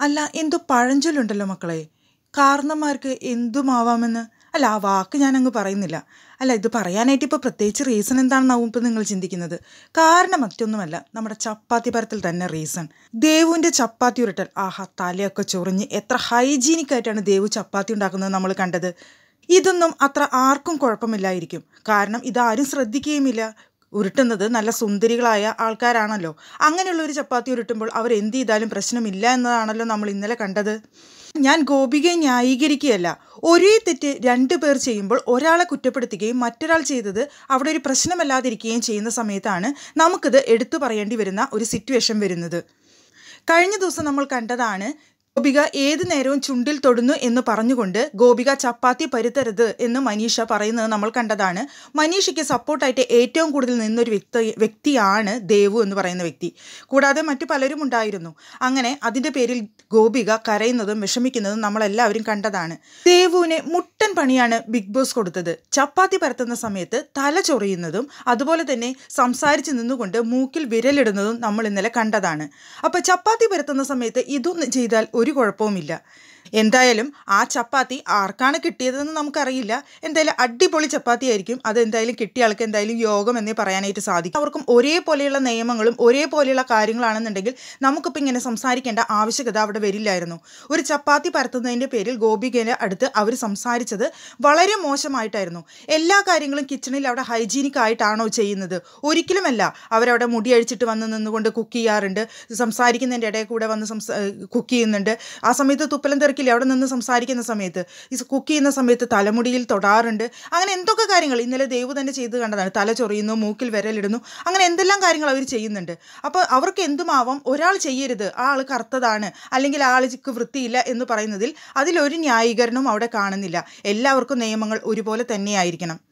അല്ല എന്തോ പഴഞ്ചൊല്ലുണ്ടല്ലോ മക്കളെ കാരണന്മാർക്ക് എന്തുമാവാമെന്ന് അല്ല ആ വാക്ക് ഞാനങ്ങ് പറയുന്നില്ല അല്ല ഇത് പറയാനായിട്ട് ഇപ്പോൾ പ്രത്യേകിച്ച് റീസൺ എന്താണെന്നാവും ഇപ്പോൾ നിങ്ങൾ ചിന്തിക്കുന്നത് കാരണം മറ്റൊന്നുമല്ല നമ്മുടെ ചപ്പാത്തി പരത്തിൽ തന്നെ റീസൺ ദേവുവിൻ്റെ ചപ്പാത്തി ഉരുട്ടൽ ആഹാ തലയൊക്കെ ചൊറിഞ്ഞ് എത്ര ഹൈജീനിക് ആയിട്ടാണ് ദേവു ചപ്പാത്തി ഉണ്ടാക്കുന്നത് നമ്മൾ കണ്ടത് ഇതൊന്നും അത്ര ആർക്കും കുഴപ്പമില്ലായിരിക്കും കാരണം ഇതാരും ശ്രദ്ധിക്കുകയുമില്ല ഉരുട്ടുന്നത് നല്ല സുന്ദരികളായ ആൾക്കാരാണല്ലോ അങ്ങനെയുള്ള ഒരു ചപ്പാത്തി ഉരുട്ടുമ്പോൾ അവർ എന്ത് ചെയ്താലും പ്രശ്നമില്ല എന്നതാണല്ലോ നമ്മൾ ഇന്നലെ കണ്ടത് ഞാൻ ഗോപികയെ ന്യായീകരിക്കുകയല്ല ഒരേ തെറ്റ് രണ്ടു പേർ ചെയ്യുമ്പോൾ ഒരാളെ കുറ്റപ്പെടുത്തുകയും മറ്റൊരാൾ ചെയ്തത് അവിടെ ഒരു പ്രശ്നമല്ലാതിരിക്കുകയും ചെയ്യുന്ന സമയത്താണ് നമുക്കിത് എടുത്തു പറയേണ്ടി വരുന്ന ഒരു സിറ്റുവേഷൻ വരുന്നത് കഴിഞ്ഞ ദിവസം നമ്മൾ കണ്ടതാണ് ഗോപിക ഏത് നേരവും ചുണ്ടിൽ തൊടുന്നു എന്ന് പറഞ്ഞുകൊണ്ട് ഗോപിക ചപ്പാത്തി പരുത്തരുത് എന്ന് മനീഷ പറയുന്നത് നമ്മൾ കണ്ടതാണ് മനീഷയ്ക്ക് സപ്പോർട്ടായിട്ട് ഏറ്റവും കൂടുതൽ നിന്നൊരു വ്യക്തി വ്യക്തിയാണ് ദേവു എന്ന് പറയുന്ന വ്യക്തി കൂടാതെ മറ്റു പലരും ഉണ്ടായിരുന്നു അങ്ങനെ അതിൻ്റെ പേരിൽ ഗോപിക കരയുന്നതും വിഷമിക്കുന്നതും നമ്മളെല്ലാവരും കണ്ടതാണ് ദേവുവിനെ മുട്ടൻ പണിയാണ് ബിഗ് ബോസ് കൊടുത്തത് ചപ്പാത്തി പരത്തുന്ന സമയത്ത് തല ചൊറിയുന്നതും അതുപോലെ തന്നെ സംസാരിച്ച് നിന്നുകൊണ്ട് മൂക്കിൽ വിരലിടുന്നതും നമ്മൾ ഇന്നലെ കണ്ടതാണ് അപ്പോൾ ചപ്പാത്തി പരത്തുന്ന സമയത്ത് ഇതൊന്നും ചെയ്താൽ ഒരു കുഴപ്പവുമില്ല എന്തായാലും ആ ചപ്പാത്തി ആർക്കാണ് കിട്ടിയതെന്ന് നമുക്കറിയില്ല എന്തായാലും അടിപൊളി ചപ്പാത്തി ആയിരിക്കും അത് എന്തായാലും കിട്ടിയ ആൾക്ക് എന്തായാലും യോഗം എന്നേ പറയാനായിട്ട് സാധിക്കും അവർക്കും ഒരേപോലെയുള്ള നിയമങ്ങളും ഒരേപോലെയുള്ള കാര്യങ്ങളാണെന്നുണ്ടെങ്കിൽ നമുക്കിപ്പോൾ ഇങ്ങനെ സംസാരിക്കേണ്ട ആവശ്യകത അവിടെ വരില്ലായിരുന്നു ഒരു ചപ്പാത്തി പരത്തുന്നതിൻ്റെ പേരിൽ ഗോപികേൻ്റെ അടുത്ത് അവർ സംസാരിച്ചത് വളരെ മോശമായിട്ടായിരുന്നു എല്ലാ കാര്യങ്ങളും കിച്ചണിൽ അവിടെ ഹൈജീനിക് ആയിട്ടാണോ ചെയ്യുന്നത് ഒരിക്കലുമല്ല അവരവിടെ മുടി അഴിച്ചിട്ട് വന്ന് നിന്നുകൊണ്ട് കുക്ക് ചെയ്യാറുണ്ട് സംസാരിക്കുന്നതിൻ്റെ ഇടയിൽ കൂടെ വന്ന് സംസാ കുക്ക് ചെയ്യുന്നുണ്ട് ആ സമയത്ത് തുപ്പലം തിരക്കില്ല അവിടെ നിന്ന് സംസാരിക്കുന്ന സമയത്ത് ഈ കുക്ക് ചെയ്യുന്ന സമയത്ത് തലമുടിയിൽ തൊടാറുണ്ട് അങ്ങനെ എന്തൊക്കെ കാര്യങ്ങൾ ഇന്നലെ ദേവ് തന്നെ ചെയ്ത് കണ്ടതാണ് തല ചൊറിയുന്നു മൂക്കിൽ വിരലിടുന്നു അങ്ങനെ എന്തെല്ലാം കാര്യങ്ങൾ അവർ ചെയ്യുന്നുണ്ട് അപ്പോൾ അവർക്ക് എന്തുമാവാം ഒരാൾ ചെയ്യരുത് ആ ആൾ കറുത്തതാണ് അല്ലെങ്കിൽ ആ ആൾക്ക് വൃത്തിയില്ല എന്ന് പറയുന്നതിൽ അതിലൊരു ന്യായീകരണവും അവിടെ കാണുന്നില്ല എല്ലാവർക്കും നിയമങ്ങൾ ഒരുപോലെ തന്നെയായിരിക്കണം